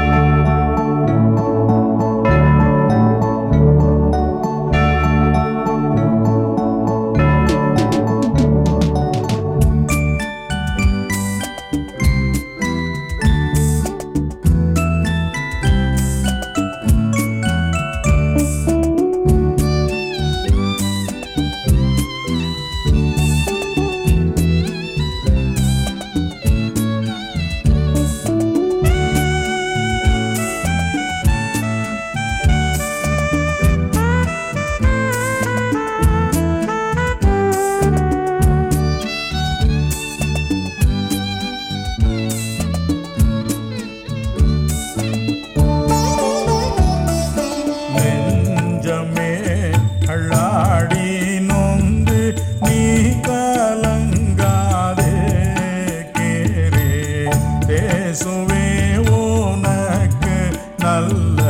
நெஞ்சமே கள்ளாடி நொந்து நீ கலங்காதே கேரே தேசுவே உனக்கு நல்ல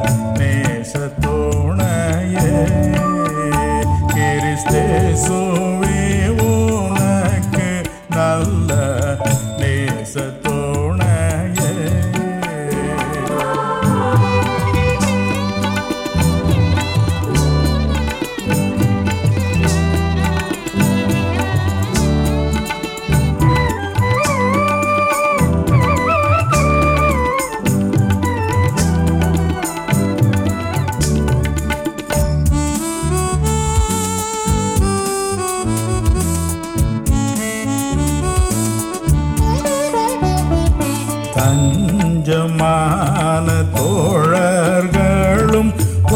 நேசத்தோணையே கிறிஸ்தேசுவே உனக்கு நல்ல நேசத்தோணையே தஞ்சமான தோழர்களும்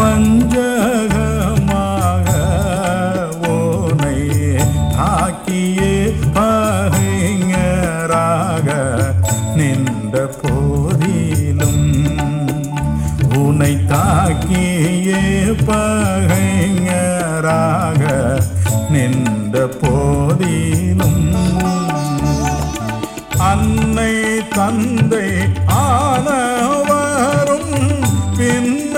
வஞ்சகமாக ஓனை ஆக்கியே பகைஞராக நின்ற போதிலும் உனை தாக்கியே பகைஞராக நின்ற போதிலும் அன்னை தந்தை ஆனவரும் பின்ன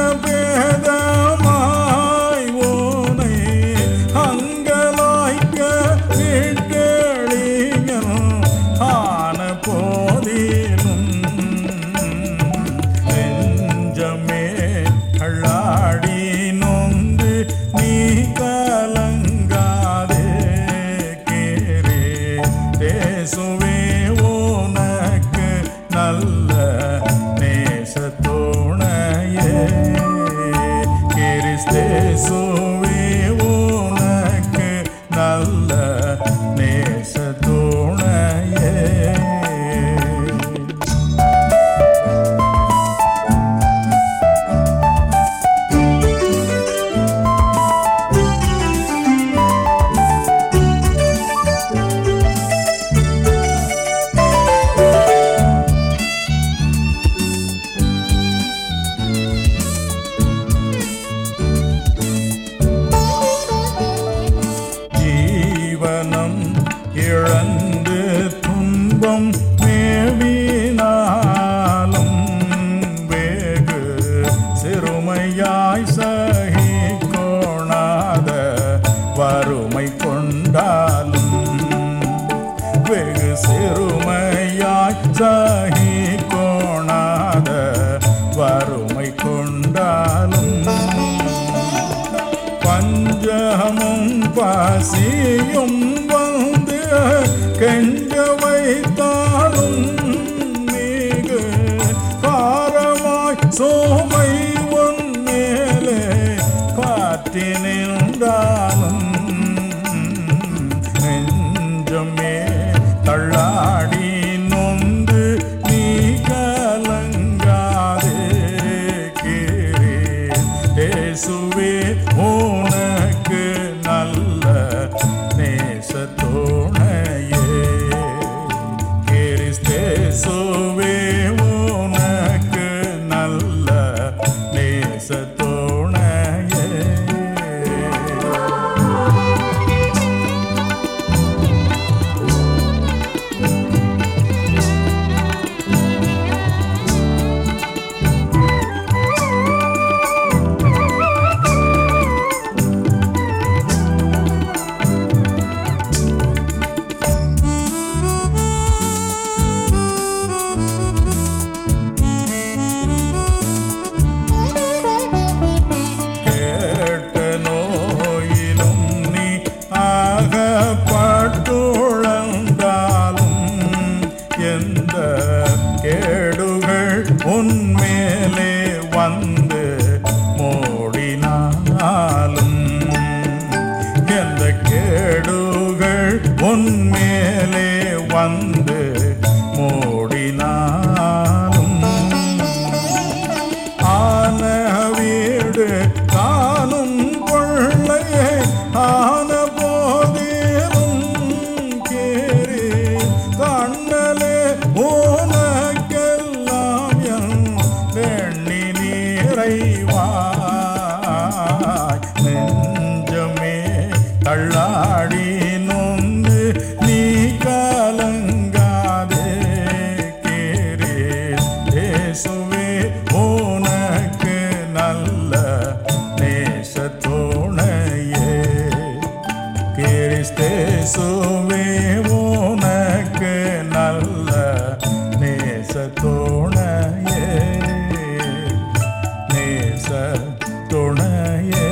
பேதமாய் ஓனை அங்கலாய்க்க கேட்களியும் ஆன போதிலும் நெஞ்சமே கள்ளாடி நொந்து நீ கலங்காதே கேரே தேசுவே உனக்கு நல்ல நேசத்தோணையே கிறிஸ்தேசுவே உனக்கு நல்ல நேசத்தோணையே ஜீவனம் இழந்து துன்பம் மேவினாலும் வேகு சிறுமையாய் சகிக்கோணாத வறுமை கொண்டாலும் வெகு சிறுமையாய் சகிக்கோணாத வறுமை கொண்டாலும் பஞ்சமும் பசியும் வந்து கெஞ்ச வைத்தாலும் மிகு பாரமாய் சோமை உன் மேலே பாற்றி நின்றாலும் நெஞ்சமே தள்ளாடி நொந்து நீ கலங்காதே கீரே இயேசுவே உனக்கு நல்ல நேசத்தோணையே கிறிஸ்தேசுவே உனக்கு நல்ல உன்மேலே வந்து மூடினாலும் எந்த கேடுகள் உன்மேலே வந்து மூடினாலும் ஆன வீடு காணும் கொள்ளையே ஆன போதிலும் கேரி கண்ணலே உனக்கெல்லாம் என் வெண்ணி நீரைவாய் நெஞ்சமே தள்ளாடி நொந்து நீ கலங்காதே கேரே தேசுவே உனக்கு நல்ல நேசத்துணையே கிறிஸ்தேசுவே உனக்கு நல்ல நேசத்துணையே நேச துணையே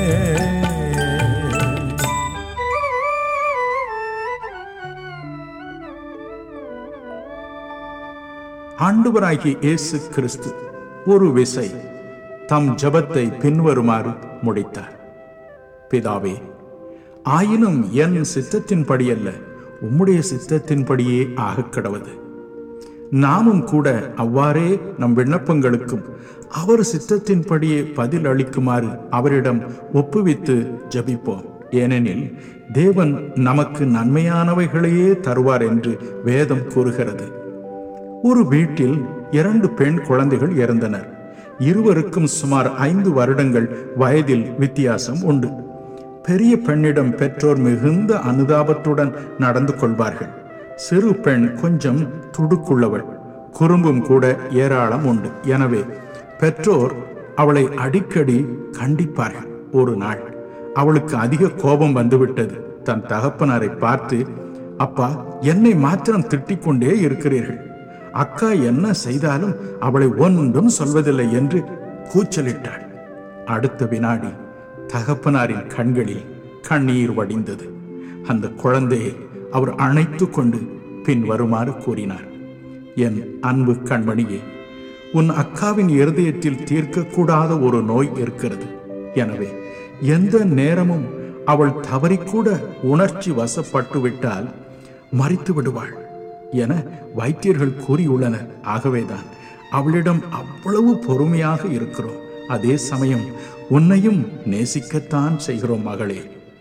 ஆண்டவராகிய இயேசு கிறிஸ்து ஒரு விசை தம் ஜெபத்தை பின்வருமாறு முடித்தார் பிதாவே ஆயினும் என் சித்தத்தின்படி அல்ல உம்முடைய சித்தத்தின்படியே ஆகக் கடவது நாமும் கூட அவ்வாறே நம் விண்ணப்பங்களுக்கும் அவர் சித்தத்தின்படியே பதில் அளிக்குமாறு அவரிடம் ஒப்புவித்து ஜெபிப்போம் ஏனெனில் தேவன் நமக்கு நன்மையானவைகளையே தருவார் என்று வேதம் கூறுகிறது ஒரு வீட்டில் இரண்டு பெண் குழந்தைகள் இறந்தனர் இருவருக்கும் சுமார் ஐந்து வருடங்கள் வயதில் வித்தியாசம் உண்டு பெரிய பெண்ணிடம் பெற்றோர் மிகுந்த அனுதாபத்துடன் நடந்து கொள்வார்கள் சிறு பெண் கொஞ்சம் துடுக்குள்ளவள் குறும்பும் கூட ஏராளம் உண்டு எனவே பெற்றோர் அவளை அடிக்கடி கண்டிப்பார்கள் ஒரு நாள் அவளுக்கு அதிக கோபம் வந்துவிட்டது தன் தகப்பனாரை பார்த்து அப்பா என்னை மாத்திரம் திட்டிக் கொண்டே இருக்கிறீர்கள் அக்கா என்ன செய்தாலும் அவளை ஒன்றும் சொல்வதில்லை என்று கூச்சலிட்டாள் அடுத்த வினாடி தகப்பனாரின் கண்களில் கண்ணீர் வடிந்தது அந்த குழந்தையை அவர் அணைத்து கொண்டு பின் வருமாறு கூறினார் என் அன்பு கண்மணியே உன் அக்காவின் இருதயத்தில் தீர்க்கக்கூடாத ஒரு நோய் இருக்கிறது எனவே எந்த நேரமும் அவள் தவறிக்கூட உணர்ச்சி வசப்பட்டு விட்டால் மறித்து விடுவாள் என வைத்தியர்கள் கூறியுள்ளனர் ஆகவேதான் அவளிடம் அவ்வளவு பொறுமையாக இருக்கிறோம் அதே சமயம் உன்னையும் நேசிக்கத்தான் செய்கிறோம் மகளே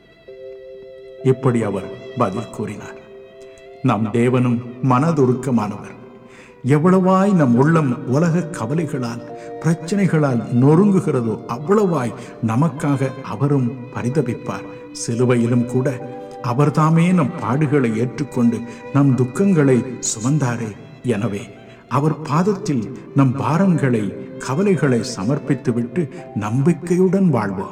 இப்படி அவர் பதில் கூறினார் நம் தேவனும் மனதுருக்கமானவர் எவ்வளவாய் நம் உள்ளம் உலக கவலைகளால் பிரச்சனைகளால் நொறுங்குகிறதோ அவ்வளவாய் நமக்காக அவரும் பரிதபிப்பார் சிலுவையிலும் கூட அவர்தாமே நம் பாடுகளை ஏற்றுக்கொண்டு நம் துக்கங்களை சுமந்தாரே எனவே அவர் பாதத்தில் நம் பாரங்களை கவலைகளை சமர்ப்பித்துவிட்டு நம்பிக்கையுடன் வாழ்வோம்